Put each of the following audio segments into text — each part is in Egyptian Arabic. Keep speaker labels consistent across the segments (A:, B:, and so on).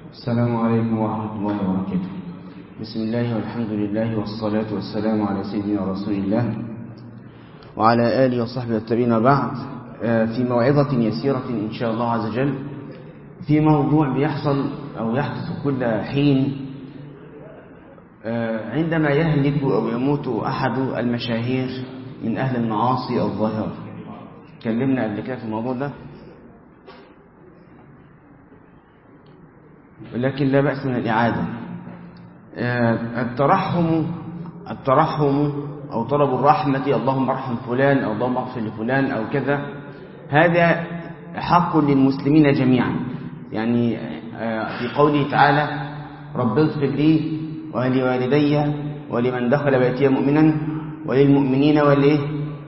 A: السلام عليكم ورحمة الله وبركاته بسم الله والحمد لله والصلاة والسلام على سيدنا رسول الله وعلى آله وصحبه التابعين بعد في موعظة يسيرة إن شاء الله عز وجل في موضوع بيحصل أو يحدث كل حين عندما يهلك أو يموت أحد المشاهير من أهل المعاصي الظاهرة تكلمنا قبل كده في الموضوع ده ولكن لا بأس من الإعادة الترحم الترحم أو طلب الرحمة اللهم ارحم فلان أو اللهم اغفر لفلان أو كذا هذا حق للمسلمين جميعا يعني في قوله تعالى رب اغفر لي ولوالدي ولمن دخل بيتي مؤمنا وللمؤمنين وليه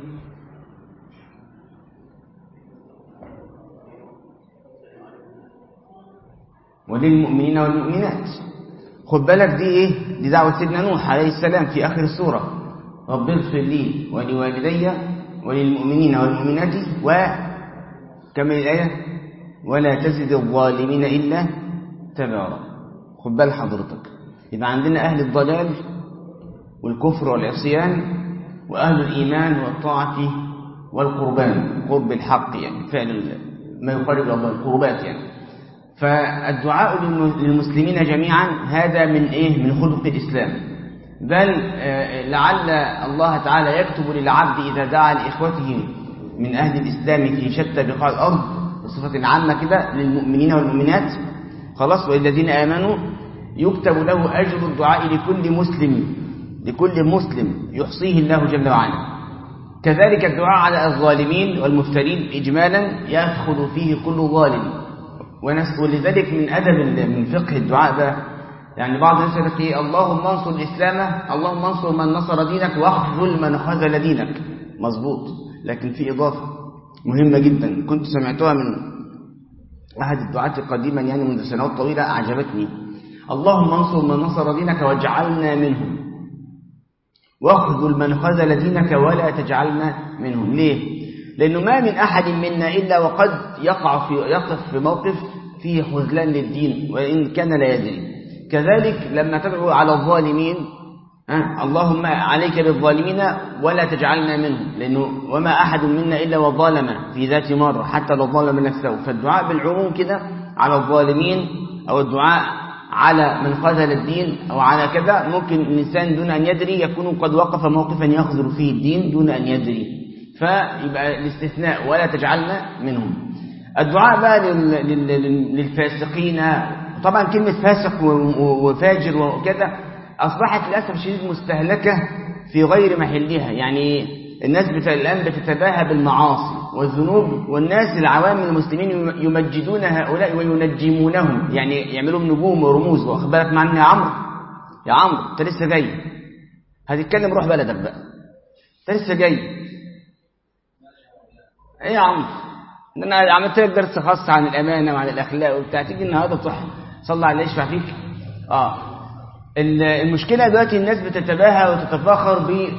A: وللمؤمنين والمؤمنات خد بالك دي ايه دي دعوة سيدنا نوح عليه السلام في آخر السورة رب اغفر لي ولوالدي وللمؤمنين والمؤمنات وكمل الآية ولا تزد الظالمين إلا تبارا خد بال حضرتك يبقى عندنا أهل الضلال والكفر والعصيان وأهل الإيمان والطاعة والقربان قرب الحق يعني فعل ما يقرب الله القربات يعني فالدعاء للمسلمين جميعا هذا من إيه من خلق الإسلام بل لعل الله تعالى يكتب للعبد إذا دعا لإخوته من أهل الإسلام في شتى بقاع الأرض بصفة عامة كده للمؤمنين والمؤمنات خلاص والذين آمنوا يكتب له أجر الدعاء لكل مسلم لكل مسلم يحصيه الله جل وعلا كذلك الدعاء على الظالمين والمفترين إجمالا يدخل فيه كل ظالم ولذلك من أدب من فقه الدعاء ده يعني بعض الناس يقول ايه اللهم انصر الإسلام اللهم انصر من نصر دينك واخذل من خذل دينك مظبوط لكن في إضافة مهمة جدا كنت سمعتها من أحد الدعاة قديما يعني منذ سنوات طويلة أعجبتني اللهم انصر من نصر دينك واجعلنا منهم واخذل من خذل دينك ولا تجعلنا منهم ليه لأنه ما من أحد منا إلا وقد يقع في يقف في موقف فيه خذلان للدين وإن كان لا يدري كذلك لما تدعو على الظالمين أه؟ اللهم عليك بالظالمين ولا تجعلنا منهم لأنه وما أحد منا إلا وظالم في ذات مرة حتى لو ظلم نفسه فالدعاء بالعموم كده على الظالمين أو الدعاء على من خذل الدين أو على كذا ممكن الإنسان دون أن يدري يكون قد وقف موقفا يخذل فيه الدين دون أن يدري فيبقى الاستثناء ولا تجعلنا منهم الدعاء بقى للفاسقين طبعا كلمة فاسق وفاجر وكذا أصبحت للأسف الشديد مستهلكة في غير محلها يعني الناس الآن بتتباهى بالمعاصي والذنوب والناس العوام المسلمين يمجدون هؤلاء وينجمونهم يعني يعملوا نجوم ورموز واخد بالك معنا يا عمرو يا عمرو انت لسه جاي هتتكلم روح بلدك بقى انت لسه جاي ايه يا عمرو انا عملت لك درس خاص عن الامانه وعن الاخلاق وبتاع تيجي النهارده تروح صلي على يشفع فيك اه المشكله دلوقتي الناس بتتباهى وتتفاخر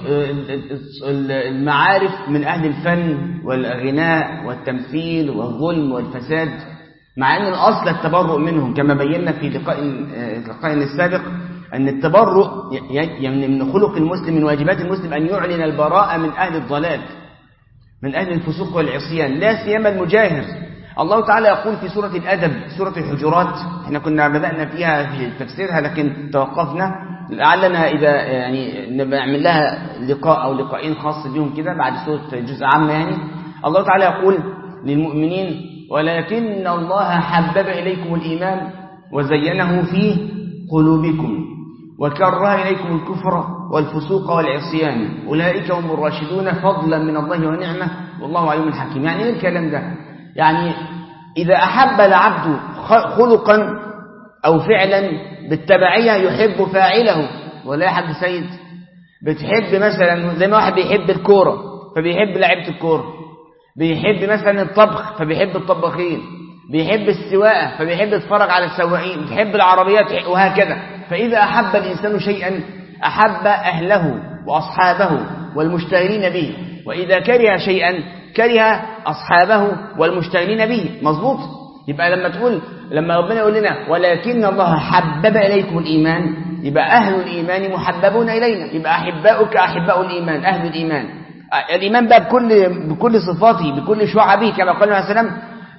A: بالمعارف من اهل الفن والغناء والتمثيل والظلم والفساد مع ان الاصل التبرؤ منهم كما بينا في لقاء لقائنا السابق ان التبرؤ يعني من خلق المسلم من واجبات المسلم ان يعلن البراءه من اهل الضلال من أهل الفسوق والعصيان لا سيما المجاهر الله تعالى يقول في سورة الأدب سورة الحجرات احنا كنا بدأنا فيها في تفسيرها لكن توقفنا لعلنا إذا يعني نعمل لها لقاء أو لقاءين خاص بهم كده بعد سورة جزء عامة يعني الله تعالى يقول للمؤمنين ولكن الله حبب إليكم الإيمان وزينه في قلوبكم وكره إليكم الكفر والفسوق والعصيان أولئك هم الراشدون فضلا من الله ونعمة والله عليم حكيم يعني ايه الكلام ده يعني إذا أحب العبد خلقا أو فعلا بالتبعية يحب فاعله ولا يحب سيد بتحب مثلا زي ما واحد بيحب الكورة فبيحب لعيبة الكورة بيحب مثلا الطبخ فبيحب الطباخين بيحب السواقة فبيحب يتفرج على السواقين بيحب العربيات وهكذا فإذا أحب الإنسان شيئا أحب أهله وأصحابه والمشتغلين به وإذا كره شيئا كره أصحابه والمشتغلين به مظبوط يبقى لما تقول لما ربنا يقول لنا ولكن الله حبب إليكم الإيمان يبقى أهل الإيمان محببون إلينا يبقى أحباؤك أحباء الإيمان أهل الإيمان الإيمان بقى بكل بكل صفاته بكل شعبه كما قال عليه السلام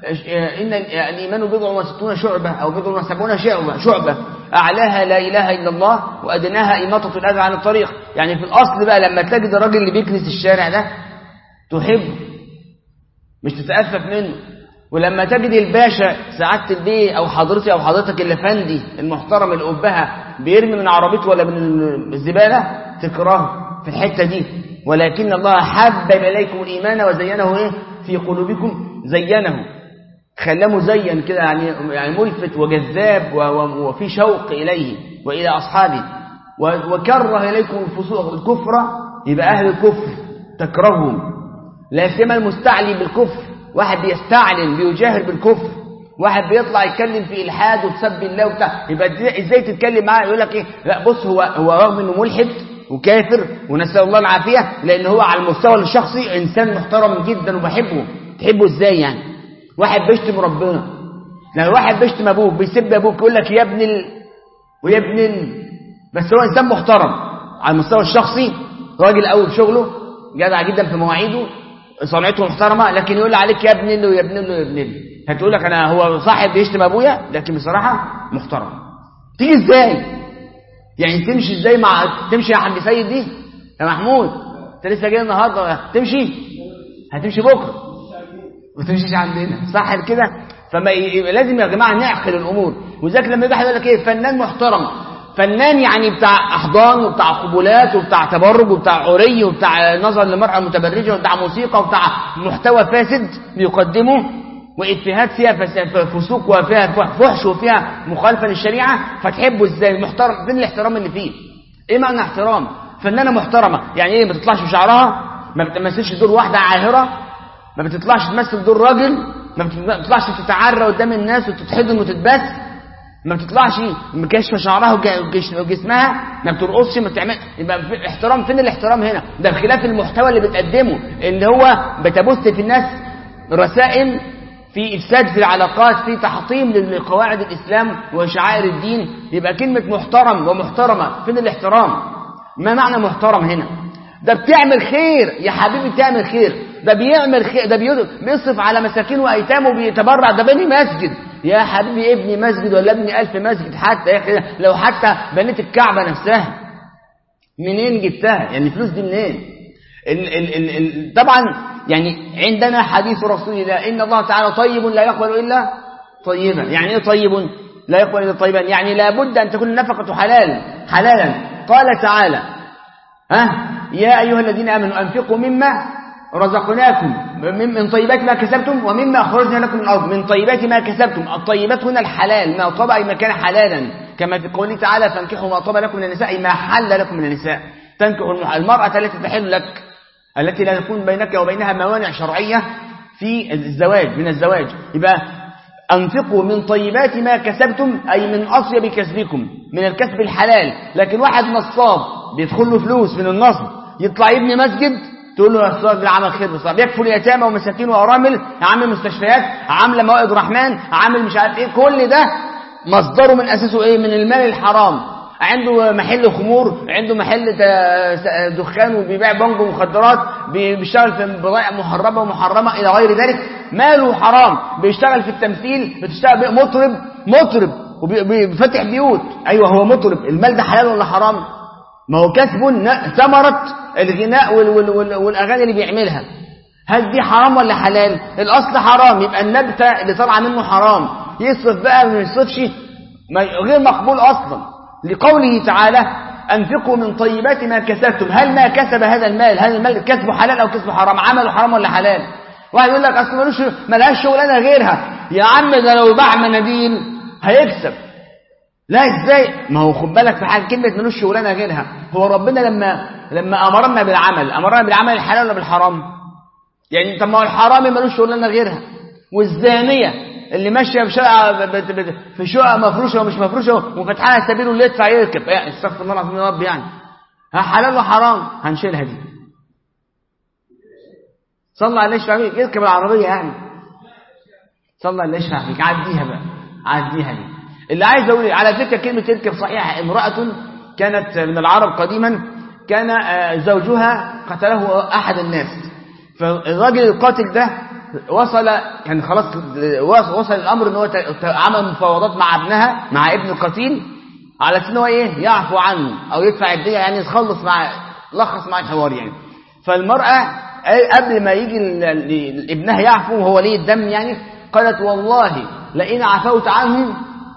A: إن الإيمان بضع وستون شعبة أو بضع وسبعون شعبة شعبة أعلاها لا إله إلا الله وأدناها إماطة الأذى عن الطريق يعني في الأصل بقى لما تجد الراجل اللي بيكنس الشارع ده تحبه مش تتأفف منه ولما تجد الباشا سعادة البيه أو حضرتي أو حضرتك الأفندي المحترم الأبهة بيرمي من عربيته ولا من الزبالة تكرهه في الحتة دي ولكن الله حبب إليكم الإيمان وزينه إيه في قلوبكم زينه خلاه مزين كده يعني يعني ملفت وجذاب وفي شوق إليه وإلى أصحابه وكره إليكم الفسوق الكفر يبقى أهل الكفر تكرههم لا سيما المستعلي بالكفر واحد بيستعلن بيجاهر بالكفر واحد بيطلع يتكلم في الحاد وتسب الله وبتاع يبقى ازاي تتكلم معاه يقول لك ايه لا بص هو هو رغم انه ملحد وكافر ونسال الله العافيه لان هو على المستوى الشخصي انسان محترم جدا وبحبه تحبه ازاي يعني واحد بيشتم ربنا لو واحد بيشتم ابوك بيسب ابوك يقول لك يا ابن ال... ويا ابن ال... بس هو انسان محترم على المستوى الشخصي راجل قوي في شغله جدع جدا في مواعيده صنعته محترمه لكن يقول عليك يا ابن ال ويا ابن ال ويا ابن ال هتقول لك انا هو صاحب بيشتم ابويا لكن بصراحه محترم تيجي ازاي يعني تمشي ازاي مع تمشي يا حاج سيد دي يا محمود انت لسه جاي النهارده تمشي هتمشي بكره ما تمشيش عندنا صح كده فما ي... لازم يا جماعه نعقل الامور وذاك لما يجي يقول لك ايه فنان محترم فنان يعني بتاع احضان وبتاع قبولات وبتاع تبرج وبتاع عري وبتاع نظر لمرأة متبرجة وبتاع موسيقى وبتاع محتوى فاسد بيقدمه وإفيهات فيها فسوق وفيها فحش وفيها مخالفة للشريعة فتحبه ازاي محترم فين الاحترام اللي فيه ايه معنى احترام فنانة محترمة يعني ايه ما تطلعش بشعرها ما بتمثلش دور واحدة عاهرة ما بتطلعش تمثل دور راجل ما بتطلعش تتعرى قدام الناس وتتحضن وتتبس ما بتطلعش مكشفه شعرها وجسمها ما بترقصش ما بتعمل يبقى في احترام فين الاحترام هنا ده بخلاف المحتوى اللي بتقدمه اللي هو بتبث في الناس رسائل في افساد في العلاقات في تحطيم لقواعد الاسلام وشعائر الدين يبقى كلمه محترم ومحترمه فين الاحترام ما معنى محترم هنا ده بتعمل خير يا حبيبي بتعمل خير ده بيعمل خير ده بيصرف على مساكين وايتام وبيتبرع ده بني مسجد يا حبيبي ابني مسجد ولا ابني ألف مسجد حتى يا أخي لو حتى بنيت الكعبة نفسها منين جبتها يعني الفلوس دي منين ال ال ال ال طبعا يعني عندنا حديث رسول الله إن الله تعالى طيب لا يقبل إلا طيبا يعني إيه طيب لا يقبل إلا طيبا يعني لابد أن تكون النفقة حلال حلالا قال تعالى ها يا أيها الذين آمنوا أنفقوا مما رزقناكم من طيبات ما كسبتم ومما أخرجنا لكم من الأرض من طيبات ما كسبتم الطيبات هنا الحلال ما طبع ما كان حلالا كما في قوله تعالى فانكحوا ما طبع لكم من النساء ما حل لكم من النساء تنكحوا المرأة التي تحل لك التي لا يكون بينك وبينها موانع شرعية في الزواج من الزواج يبقى أنفقوا من طيبات ما كسبتم أي من أطيب كسبكم من الكسب الحلال لكن واحد نصاب بيدخل له فلوس من النصب يطلع يبني مسجد تقول له يا استاذ ده عمل خير بصراحه بيكفل اليتامى ومساكين وارامل عامل مستشفيات عامله موائد رحمن عامل مش عارف ايه كل ده مصدره من اساسه ايه من المال الحرام عنده محل خمور عنده محل دخان وبيبيع بنج ومخدرات بيشتغل في بضائع محرمه ومحرمه الى غير ذلك ماله حرام بيشتغل في التمثيل بتشتغل مطرب مطرب وبيفتح بيوت ايوه هو مطرب المال ده حلال ولا حرام ما هو كسب ثمرة الغناء وال وال وال والأغاني اللي بيعملها هل دي حرام ولا حلال الأصل حرام يبقى النبتة اللي طالعه منه حرام يصرف بقى ما يصرفش غير مقبول أصلا لقوله تعالى أنفقوا من طيبات ما كسبتم هل ما كسب هذا المال هل المال كسبه حلال أو كسبه حرام عمله حرام ولا حلال واحد يقول لك أصل ملوش ملهاش شغلانة غيرها يا عم ده لو باع مناديل هيكسب لا ازاي ما هو خد بالك في حاجه كلمه ملوش شغلانه غيرها هو ربنا لما لما امرنا بالعمل امرنا بالعمل الحلال ولا بالحرام يعني طب ما هو الحرامي ملوش شغلانه غيرها والزانيه اللي ماشيه في شقه في شقه مفروشه ومش مفروشه وفتحها سبيل اللي يدفع يركب يعني استغفر الله العظيم يا رب يعني ها حلال وحرام هنشيلها دي صلى عليه الشعبي يركب العربيه يعني صلى الله يشفع فيك عديها بقى عديها دي اللي عايز اقول إيه؟ على فكره كلمه تلك صحيحه امراه كانت من العرب قديما كان آه، زوجها قتله احد الناس فالراجل القاتل ده وصل كان خلاص وصل الامر ان هو ت- ت- عمل مفاوضات مع ابنها مع ابن القتيل على اساس ان هو ايه يعفو عنه او يدفع الدية يعني يخلص مع لخص مع الحوار يعني فالمرأة قبل ما يجي ال- ال- ابنها يعفو وهو ليه الدم يعني قالت والله لئن عفوت عنه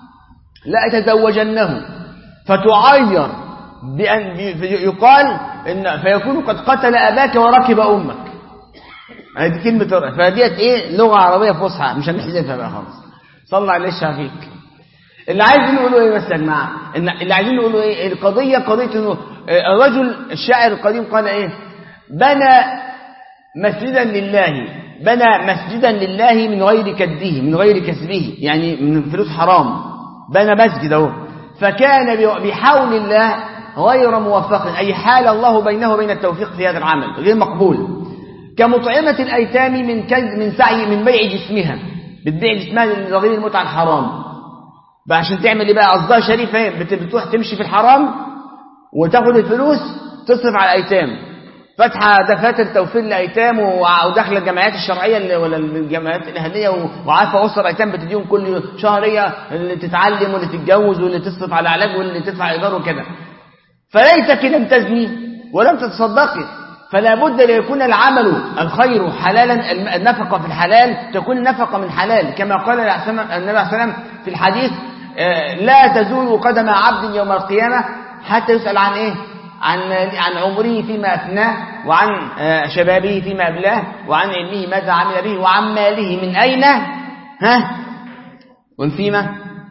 A: لأتزوجنه فتعير بأن بي- يقال إن فيكون قد قتل أباك وركب أمك هذه كلمة رأي فديت إيه لغة عربية فصحى مش هنحذفها بقى خالص صلى عليه الشافيك اللي عايزين نقوله ايه بس يا جماعه إن اللي عايزين نقوله ايه القضيه قضيه انه آه، الرجل الشاعر القديم قال ايه بنى مسجدا لله بنى مسجدا لله من غير كده من غير كسبه يعني من فلوس حرام بنى مسجد اهو فكان ب- بحول الله غير موفق اي حال الله بينه وبين التوفيق في هذا العمل غير مقبول كمطعمة الأيتام من كنز من سعي من بيع جسمها بتبيع جسمها لغير المتعة الحرام بقى عشان تعمل ايه بقى قصدها شريفه ايه بت- بتروح تمشي في الحرام وتاخد الفلوس تصرف على الايتام فاتحه دفاتر توفير لايتام وع- وداخله الجمعيات الشرعيه اللي ولا الجمعيات الاهليه و- وعارفه اسر ايتام بتديهم كل شهر هي اللي تتعلم واللي تتجوز واللي تصرف على علاج واللي تدفع ايجار وكده فليتك لم تزني ولم تتصدقي فلا بد ليكون العمل الخير حلالا الم- النفقة في الحلال تكون نفقة من حلال كما قال النبي عليه الصلاة والسلام في الحديث آه، لا تزول قدم عبد يوم القيامة حتى يسأل عن ايه عن عن عمره فيما أفناه وعن آه، شبابه فيما أبلاه وعن علمه ماذا عمل به وعن ماله من أين ها ومن فيما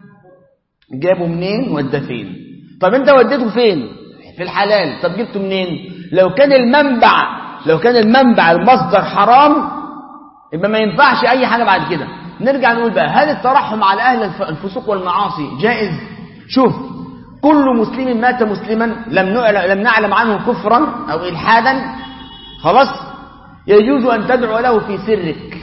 A: جابه منين وداه فين طب انت وديته فين في الحلال طب جبته منين لو كان المنبع لو كان المنبع المصدر حرام يبقى ما ينفعش اي حاجه بعد كده نرجع نقول بقى هل الترحم على اهل الف- الفسوق والمعاصي جائز شوف كل مسلم مات مسلما لم نعلم, لم نعلم عنه كفرا او الحادا خلاص يجوز ان تدعو له في سرك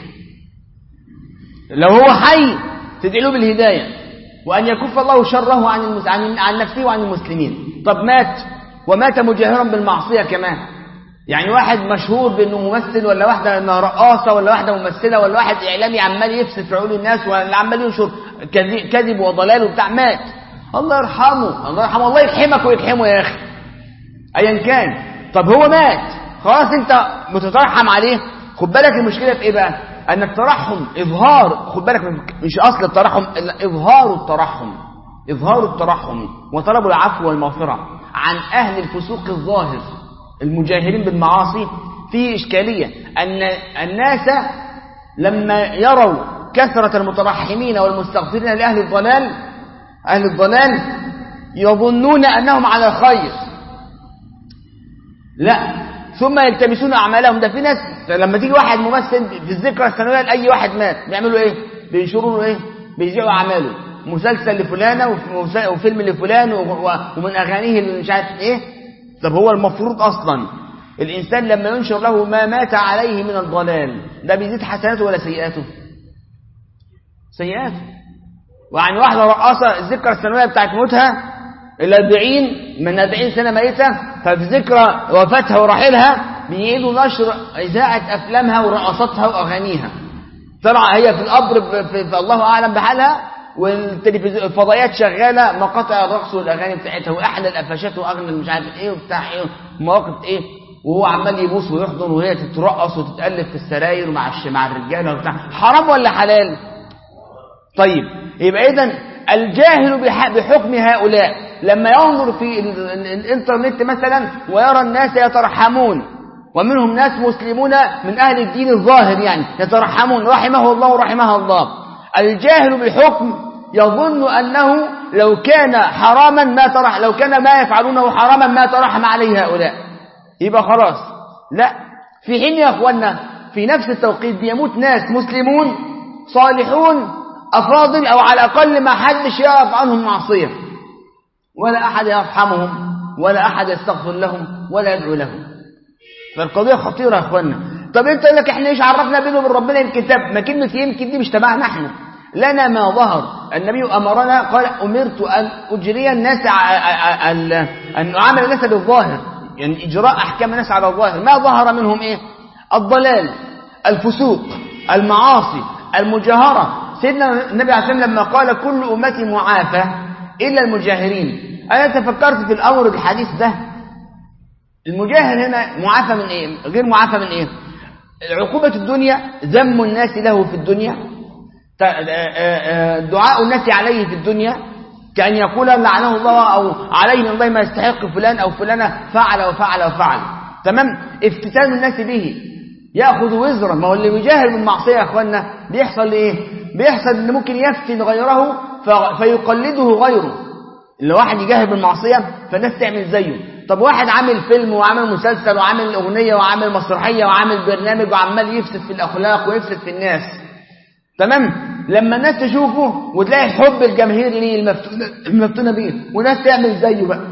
A: لو هو حي تدعي له بالهداية وأن يكف الله شره عن, المس... عن... عن نفسه وعن المسلمين طب مات ومات مجاهرا بالمعصية كمان يعني واحد مشهور بأنه ممثل ولا واحدة انها رقاصة ولا واحدة ممثلة ولا واحد إعلامي عمال يفسد في عقول الناس ولا عمال ينشر كذي- كذب وضلال وبتاع مات الله يرحمه الله يرحمه الله يرحمك ويرحمه يا أخي ايا كان طب هو مات خلاص انت متترحم عليه خد بالك المشكله في ايه بقى ان الترحم اظهار خد بالك من- مش اصل الترحم الا اظهار الترحم اظهار الترحم وطلب العفو والمغفره عن اهل الفسوق الظاهر المجاهرين بالمعاصي في اشكاليه ان الناس لما يروا كثره المترحمين والمستغفرين لاهل الضلال اهل الضلال يظنون انهم على خير لا ثم يلتمسون اعمالهم ده في ناس لما تيجي واحد ممثل في الذكرى السنويه لاي واحد مات بيعملوا ايه بينشروا له ايه بيذيعوا اعماله مسلسل لفلانه وف- وفيلم لفلان و- و- ومن اغانيه اللي مش عارف ايه طب هو المفروض اصلا الانسان لما ينشر له ما مات عليه من الضلال ده بيزيد حسناته ولا سيئاته سيئاته وعن واحدة رقاصة الذكرى السنوية بتاعت موتها الأربعين من أربعين سنة ميتة ففي ذكرى وفاتها ورحيلها بيعيدوا نشر إذاعة أفلامها ورقصاتها وأغانيها طلع هي في القبر ب- في, في الله أعلم بحالها والتلفزيون الفضائيات شغالة مقاطع الرقص والأغاني بتاعتها وأحلى القفشات وأغنى مش عارف إيه وبتاع إيه مواقف إيه وهو عمال يبوس ويحضن وهي تترقص وتتألف في السراير مع الش- مع الرجالة وبتاع حرام ولا حلال؟ طيب يبقى اذا الجاهل بح- بحكم هؤلاء لما ينظر في ال- ال- الانترنت مثلا ويرى الناس يترحمون ومنهم ناس مسلمون من اهل الدين الظاهر يعني يترحمون رحمه الله ورحمها الله الجاهل بالحكم يظن انه لو كان حراما ما ترح لو كان ما يفعلونه حراما ما ترحم عليه هؤلاء يبقى خلاص لا في حين يا اخوانا في نفس التوقيت بيموت ناس مسلمون صالحون أفاضل أو على الأقل ما حدش يعرف عنهم معصية ولا أحد يرحمهم ولا أحد يستغفر لهم ولا يدعو لهم فالقضية خطيرة يا أخوانا طب أنت يقول لك إحنا إيش عرفنا بينه وبين ربنا يمكن تاب ما كلمة يمكن دي مش تبعنا إحنا لنا ما ظهر النبي أمرنا قال أمرت أن أجري الناس أن أعامل الناس بالظاهر يعني إجراء أحكام الناس على الظاهر ما ظهر منهم إيه الضلال الفسوق المعاصي المجاهرة سيدنا النبي عليه الصلاة لما قال كل أمتي معافى إلا المجاهرين أنا تفكرت في الأمر الحديث ده المجاهر هنا معافى من إيه غير معافى من إيه عقوبة الدنيا ذم الناس له في الدنيا دعاء الناس عليه في الدنيا كأن يقول لعنه الله أو عليه من الله ما يستحق فلان أو فلانة فعل وفعل وفعل تمام افتتان الناس به يأخذ وزرا ما هو اللي بيجاهر بالمعصية يا أخوانا بيحصل إيه بيحصل إن ممكن يفتن غيره فيقلده غيره اللي واحد يجاهر بالمعصية فالناس تعمل زيه طب واحد عامل فيلم وعامل مسلسل وعامل أغنية وعامل مسرحية وعامل برنامج وعمال يفسد في الأخلاق ويفسد في الناس تمام لما الناس تشوفه وتلاقي حب الجماهير ليه المفتونة, المفتونة بيه وناس تعمل زيه بقى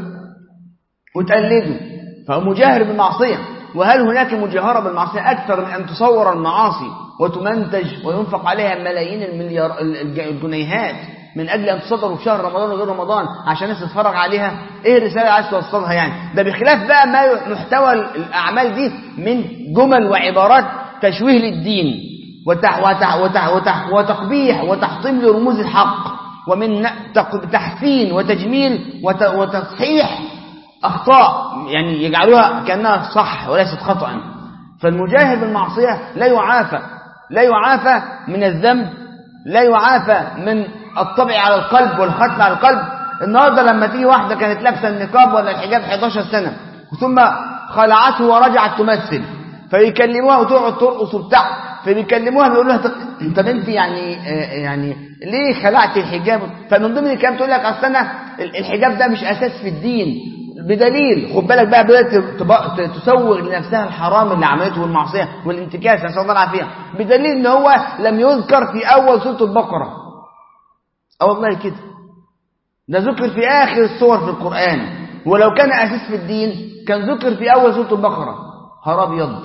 A: وتقلده فهو مجاهر بالمعصية وهل هناك مجاهرة بالمعصية أكثر من أن تصور المعاصي وتمنتج وينفق عليها ملايين المليار الجنيهات من أجل أن تصدر في شهر رمضان وغير رمضان عشان الناس تتفرج عليها إيه الرسالة اللي عايز توصلها يعني ده بخلاف بقى ما محتوى الأعمال دي من جمل وعبارات تشويه للدين وتح وتح وتح وتح وتقبيح وتحطيم لرموز الحق ومن تحسين وتجميل وتصحيح أخطاء يعني يجعلوها كأنها صح وليست خطأ فالمجاهد بالمعصية لا يعافى لا يعافى من الذنب لا يعافى من الطبع على القلب والختم على القلب النهاردة لما تيجي واحدة كانت لابسة النقاب ولا الحجاب 11 سنة ثم خلعته ورجعت تمثل فيكلموها وتقعد ترقص وبتاع فبيكلموها بيقولوا لها طب انت يعني يعني ليه خلعت الحجاب فمن ضمن الكلام تقول لك اصل انا الحجاب ده مش اساس في الدين بدليل خد بالك بقى بدات تسوغ لنفسها الحرام اللي عملته والمعصيه والانتكاس نسال الله العافيه بدليل ان هو لم يذكر في اول سوره البقره اه والله كده ده ذكر في اخر السور في القران ولو كان اساس في الدين كان ذكر في اول سوره البقره هر ابيض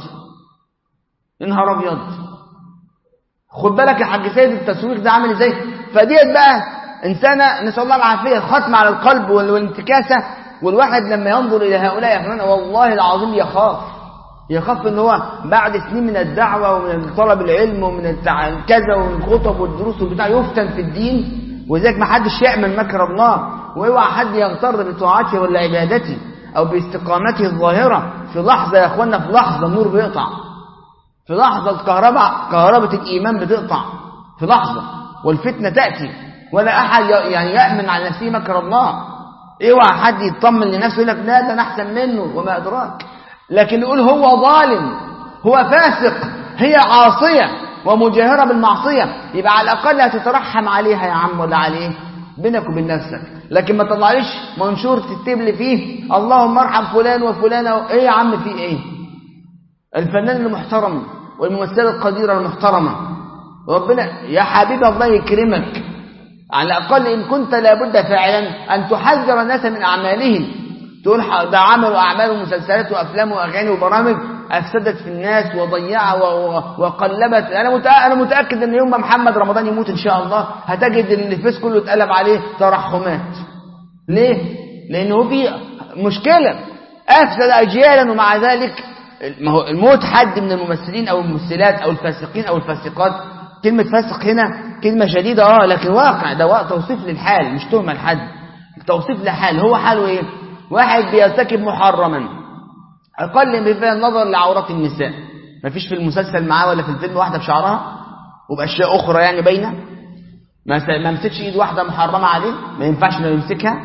A: نهار ابيض خد بالك يا حاج سيد التسويق ده عامل ازاي فديت بقى انسانه نسال الله العافيه الختم على القلب والانتكاسه والواحد لما ينظر الى هؤلاء يا اخوان والله العظيم يخاف يخاف ان هو بعد سنين من الدعوه ومن طلب العلم ومن التع... كذا ومن الخطب والدروس والبتاع يفتن في الدين ولذلك ما حدش يامن مكر الله واوعى حد يغتر بطاعته ولا عبادته او باستقامته الظاهره في لحظه يا اخوانا في لحظه النور بيقطع في لحظة الكهرباء كهرباء الإيمان بتقطع في لحظة والفتنة تأتي ولا أحد يعني يأمن على نفسه مكر الله اوعى حد يطمن لنفسه يقول لك لا ده أنا أحسن منه وما أدراك لكن يقول هو ظالم هو فاسق هي عاصية ومجاهرة بالمعصية يبقى على الأقل هتترحم عليها يا عم ولا عليه بينك وبين نفسك لكن ما تطلعليش منشور تكتب لي فيه اللهم ارحم فلان وفلانة ايه يا عم في ايه الفنان المحترم والممثلة القديرة المحترمة ربنا يا حبيبي الله يكرمك على الأقل إن كنت لابد فعلا أن تحذر الناس من أعمالهم تقول ده عملوا أعمال ومسلسلات وأفلام وأغاني وبرامج أفسدت في الناس وضيعها وقلبت أنا أنا متأكد إن يوم ما محمد رمضان يموت إن شاء الله هتجد الفيس كله اتقلب عليه ترحمات ليه؟ لأنه في مشكلة أفسد أجيالا ومع ذلك ما هو الموت حد من الممثلين او الممثلات او الفاسقين او الفاسقات كلمة فاسق هنا كلمة شديدة اه لكن واقع ده واقع توصيف للحال مش تهمة لحد توصيف لحال هو حاله ايه واحد بيرتكب محرما اقل من فيها النظر لعورات النساء ما فيش في المسلسل معاه ولا في الفيلم واحدة بشعرها وبأشياء أخرى يعني باينة ما ما مسكش ايد واحدة محرمة عليه ما ينفعش انه يمسكها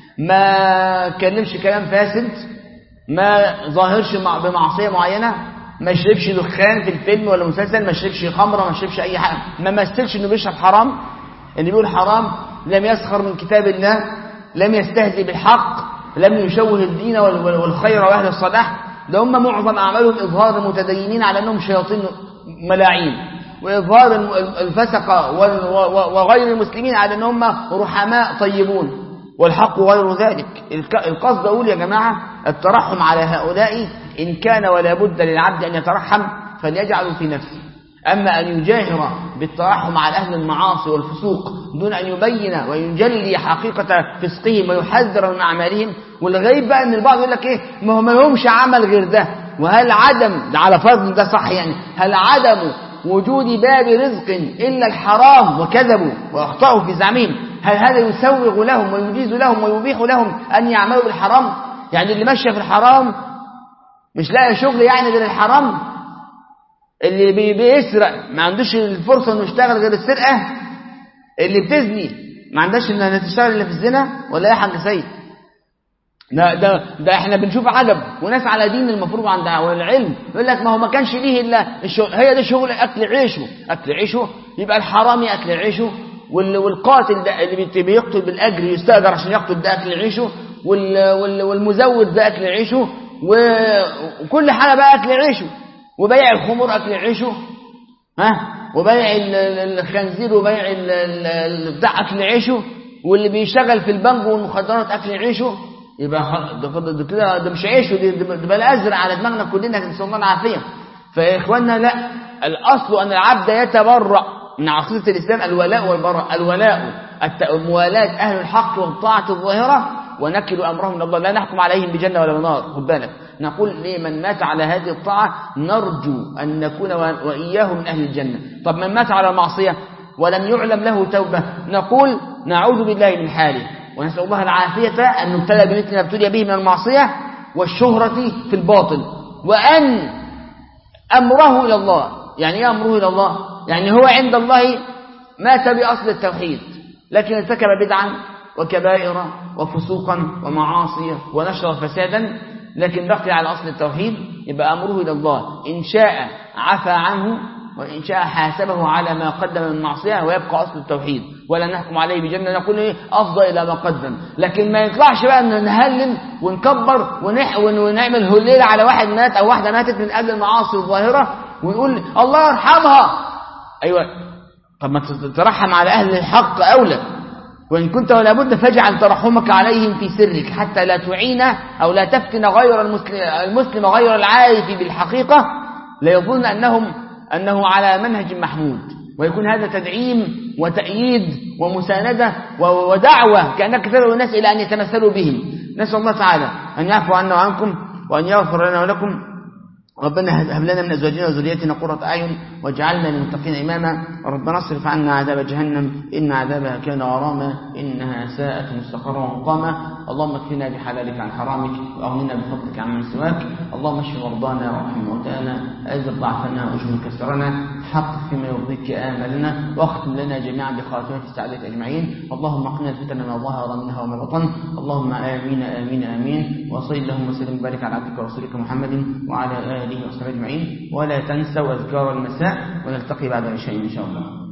A: ما كلمش كلام فاسد ما ظاهرش بمعصية معينة ما يشربش دخان في الفيلم ولا مسلسل ما يشربش خمرة ما يشربش أي حاجة ما مثلش إنه بيشرب حرام إنه بيقول حرام لم يسخر من كتاب الله لم يستهزئ بالحق لم يشوه الدين والخير وأهل الصلاح ده هم معظم أعمالهم إظهار المتدينين على أنهم شياطين ملاعين وإظهار الفسقة وغير المسلمين على أنهم رحماء طيبون والحق غير ذلك القصد أقول يا جماعة الترحم على هؤلاء إن كان ولا بد للعبد أن يترحم فليجعل في نفسه أما أن يجاهر بالترحم على أهل المعاصي والفسوق دون أن يبين ويجلي حقيقة فسقهم ويحذر من أعمالهم والغريب بقى أن البعض يقول لك إيه ما هو ما لهمش عمل غير ده وهل عدم ده على فرض ده صح يعني هل عدم وجود باب رزق إلا الحرام وكذبوا وأخطأوا في زعمهم هل هذا يسوغ لهم ويجيز لهم ويبيح لهم أن يعملوا بالحرام يعني اللي ماشية في الحرام مش لاقي شغل يعني غير الحرام اللي بي- بيسرق ما عندوش الفرصة انه يشتغل غير السرقة اللي بتزني ما عندهاش انها تشتغل الا في الزنا ولا ايه يا حاج سيد ده ده ده احنا بنشوف عجب وناس على دين المفروض عند العلم يقول لك ما هو ما كانش ليه الا الشغل هي ده شغل اكل عيشه اكل عيشه يبقى الحرامي اكل عيشه وال- والقاتل ده اللي بيت- بيقتل بالاجر يستاجر عشان يقتل ده اكل عيشه وال- وال- والمزود ده اكل عيشه و- وكل حاجه بقى اكل عيشه وبيع الخمور اكل عيشه ها وبيع ال- ال- الخنزير وبيع ال- ال- ال- بتاع اكل عيشه واللي بيشتغل في البنك والمخدرات اكل عيشه يبقى خ- ده ده- ده كده ده مش عيشه دي ده ده بلا ازرق على دماغنا كلنا نسال الله العافيه فيا اخواننا لا الاصل ان العبد يتبرأ من عقيده الاسلام الولاء والبراء الولاء الت- موالاه اهل الحق والطاعه الظاهره ونكل امرهم الى الله لا نحكم عليهم بجنه ولا بنار خد بالك نقول لمن مات على هذه الطاعه نرجو ان نكون و- واياه من اهل الجنه طب من مات على المعصيه ولم يعلم له توبه نقول نعوذ بالله من حاله ونسال الله العافيه ان نبتلى بمثل ما ابتلي به من المعصيه والشهره في الباطل وان امره الى الله يعني ايه امره الى الله يعني هو عند الله مات باصل التوحيد لكن ارتكب بدعا وكبائر وفسوقا ومعاصي ونشر فسادا لكن بقي على اصل التوحيد يبقى امره الى الله ان شاء عفى عنه وإن شاء حاسبه على ما قدم من معصية ويبقى أصل التوحيد ولا نحكم عليه بجنة نقول إيه أفضل إلى ما قدم لكن ما يطلعش بقى أن نهلل ونكبر ونح ونعمل هليلة على واحد مات أو واحدة ماتت من أجل المعاصي الظاهرة ونقول الله يرحمها أيوة طب ما تترحم على أهل الحق أولى وإن كنت ولا بد فاجعل ترحمك عليهم في سرك حتى لا تعين أو لا تفتن غير المسلم, المسلم غير العارف بالحقيقة ليظن أنهم أنه على منهج محمود ويكون هذا تدعيم وتأييد ومساندة ودعوة كأنك تدعو الناس إلى أن يتمثلوا بهم نسأل الله تعالى أن يعفو عنا وعنكم وأن يغفر لنا ولكم ربنا هب لنا من أزواجنا وذريتنا قرة أعين واجعلنا للمتقين إماما ربنا اصرف عنا عذاب جهنم إن عذابها كان غراما إنها ساءت مستقرا ومقاما اللهم اكفنا بحلالك عن حرامك وأغننا بفضلك عن من سواك اللهم اشف مرضانا وارحم موتانا أزل ضعفنا واجبر كسرنا حقق فيما يرضيك آملنا واختم لنا جميعا بخاتمة السعادة أجمعين اللهم قنا الفتن ما ظهر منها وما بطن اللهم آمين آمين آمين وصل اللهم وسلم وبارك على عبدك ورسولك محمد وعلى آله وصحبه أجمعين ولا تنسوا أذكار المساء ونلتقي بعد العشاء إن شاء الله